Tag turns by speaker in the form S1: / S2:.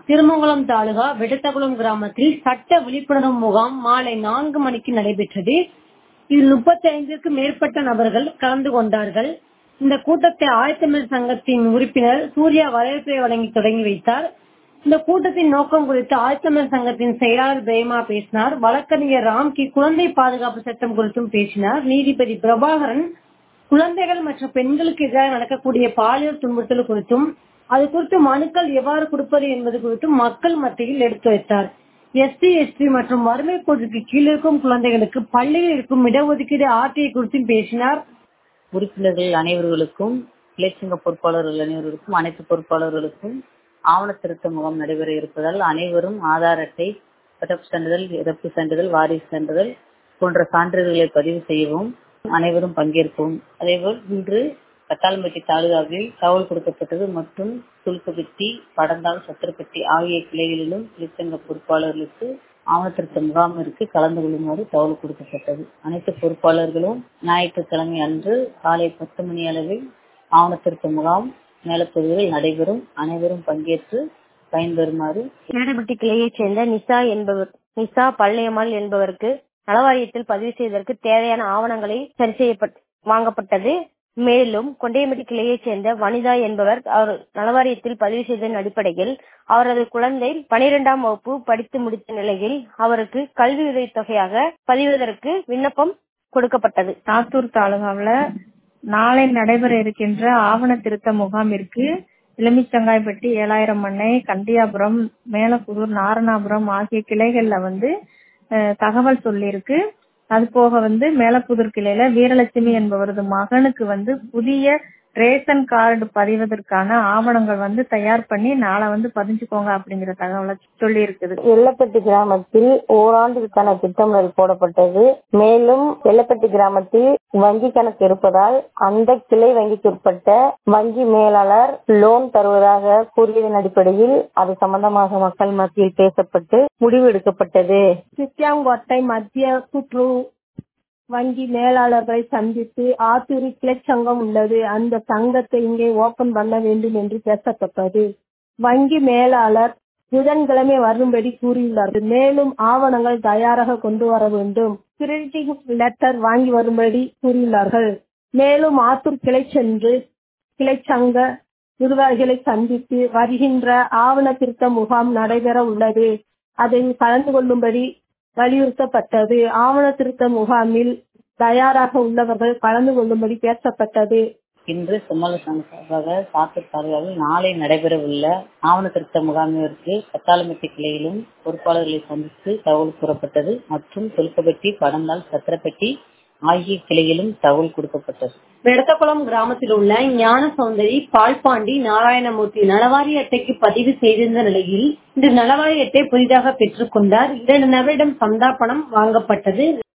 S1: திருமங்கலம் தாலுகா விடத்தகுளம் கிராமத்தில் சட்ட விழிப்புணர்வு முகாம் மாலை நான்கு மணிக்கு நடைபெற்றது இதில் முப்பத்தி ஐந்திற்கும் மேற்பட்ட நபர்கள் கலந்து கொண்டார்கள் இந்த கூட்டத்தை ஆயத்தமிழ் சங்கத்தின் உறுப்பினர் சூர்யா வரவேற்பை வழங்கி தொடங்கி வைத்தார் இந்த கூட்டத்தின் நோக்கம் குறித்து ஆயத்தமிழ் சங்கத்தின் செயலாளர் பிரேமா பேசினார் வழக்கறிஞர் ராம்கி குழந்தை பாதுகாப்பு சட்டம் குறித்தும் பேசினார் நீதிபதி பிரபாகரன் குழந்தைகள் மற்றும் பெண்களுக்கு எதிராக நடக்கக்கூடிய பாலியல் துன்புறுத்தல் குறித்தும் அது குறித்து மனுக்கள் எவ்வாறு கொடுப்பது என்பது குறித்தும் மக்கள் மத்தியில் எடுத்து வைத்தார் எஸ்சி எஸ்டி மற்றும் வறுமை கோட்டிற்கு கீழ் இருக்கும் குழந்தைகளுக்கு பள்ளியில் இருக்கும் இடஒதுக்கீடு ஆர்டிஐ குறித்தும் பேசினார்
S2: உறுப்பினர்கள் அனைவர்களுக்கும் இலட்சங்க பொறுப்பாளர்கள் அனைவர்களுக்கும் அனைத்து பொறுப்பாளர்களுக்கும் ஆவண திருத்த முகாம் நடைபெற இருப்பதால் அனைவரும் ஆதார் அட்டை பிறப்பு சான்றிதழ் இறப்பு சான்றிதழ் வாரிசு சான்றிதழ் போன்ற சான்றிதழ்களை பதிவு செய்யவும் அனைவரும் பங்கேற்கவும் அதேபோல் இன்று கட்டாளம்பட்டி தாலுகாவில் தகவல் கொடுக்கப்பட்டது மற்றும் துலுக்கப்பட்டி படந்தால் சத்திரப்பட்டி ஆகிய கிளைகளிலும் இலச்சங்க பொறுப்பாளர்களுக்கு ஆவணத்திருத்த முகாமிற்கு கலந்து கொள்ளுமாறு தகவல் கொடுக்கப்பட்டது அனைத்து பொறுப்பாளர்களும் ஞாயிற்றுக்கிழமை அன்று காலை பத்து மணி அளவில் ஆவணத்திருத்த முகாம் மேலப்பகுதியில் நடைபெறும் அனைவரும் பங்கேற்று பயன்பெறுமாறு
S3: மேடப்பட்டி கிளையைச் சேர்ந்த நிசா என்பவர் நிசா பள்ளியம்மாள் என்பவருக்கு நலவாரியத்தில் பதிவு செய்வதற்கு தேவையான ஆவணங்களை சரி செய்யப்பட்டு வாங்கப்பட்டது மேலும் கொண்டையம்பட்டி கிளையைச் சேர்ந்த வனிதா என்பவர் அவர் நலவாரியத்தில் பதிவு செய்ததன் அடிப்படையில் அவரது குழந்தை பனிரெண்டாம் வகுப்பு படித்து முடித்த நிலையில் அவருக்கு கல்வி உதவித்தொகையாக பதிவதற்கு விண்ணப்பம் கொடுக்கப்பட்டது
S4: சாத்தூர் தாலுகாவில் நாளை நடைபெற இருக்கின்ற ஆவண திருத்த முகாமிற்கு எலுமிச்சங்காய்பட்டி ஏழாயிரம் மண்ணை கண்டியாபுரம் மேலப்புதூர் நாரணாபுரம் ஆகிய கிளைகள்ல வந்து தகவல் சொல்லியிருக்கு அது போக வந்து மேலப்புதூர் கிளையில வீரலட்சுமி என்பவரது மகனுக்கு வந்து புதிய ரேஷன் கார்டு பதிவதற்கான ஆவணங்கள் வந்து தயார் பண்ணி நாளை வந்து பதிஞ்சுக்கோங்க அப்படிங்கிற தகவலை சொல்லி இருக்குது
S5: எல்லப்பட்டி கிராமத்தில் ஓராண்டுக்கான திட்டமிடல் போடப்பட்டது மேலும் எல்லப்பட்டி கிராமத்தில் வங்கி கணக்கு இருப்பதால் அந்த கிளை வங்கிக்கு உட்பட்ட வங்கி மேலாளர் லோன் தருவதாக கூறியதன் அடிப்படையில் அது சம்பந்தமாக மக்கள் மத்தியில் பேசப்பட்டு முடிவு எடுக்கப்பட்டது
S6: சித்தியாங்கோட்டை மத்திய கூட்டுறவு வங்கி மேலாளர்களை சந்தித்து ஆத்தூரி கிளச் சங்கம் உள்ளது அந்த சங்கத்தை இங்கே ஓபன் பண்ண வேண்டும் என்று பேசப்பட்டது வங்கி மேலாளர் புதன்கிழமை வரும்படி கூறியுள்ளார்கள் மேலும் ஆவணங்கள் தயாராக கொண்டு வர வேண்டும் கிரெடிட்டிங் லெட்டர் வாங்கி வரும்படி கூறியுள்ளார்கள் மேலும் ஆத்தூர் கிளை சென்று கிளை சங்க நிர்வாகிகளை சந்தித்து வருகின்ற ஆவண திருத்த முகாம் நடைபெற உள்ளது அதில் கலந்து கொள்ளும்படி வலியுறுத்தப்பட்டது ஆவண திருத்த முகாமில் தயாராக உள்ளவர்கள் கலந்து கொள்ளும்படி பேசப்பட்டது
S2: இன்று சுமல சார்பாக சாத்தூர் தாலுகாவில் நாளை நடைபெறவுள்ள ஆவண திருத்த முகாமிற்கு கத்தாளமெட்டி கிளையிலும் பொறுப்பாளர்களை சந்தித்து தகவல் கூறப்பட்டது மற்றும் தொல்கப்பட்டி படந்தால் சத்திரப்பட்டி ஆகிய கிளையிலும் தகவல் கொடுக்கப்பட்டது
S1: வெடத்தகுளம் கிராமத்தில் உள்ள ஞான சௌந்தரி பால்பாண்டி நாராயணமூர்த்தி நலவாரி அட்டைக்கு பதிவு செய்திருந்த நிலையில் இன்று நலவாரி அட்டை புதிதாக பெற்றுக் கொண்டார் இரண்டு நபரிடம் சந்தா பணம் வாங்கப்பட்டது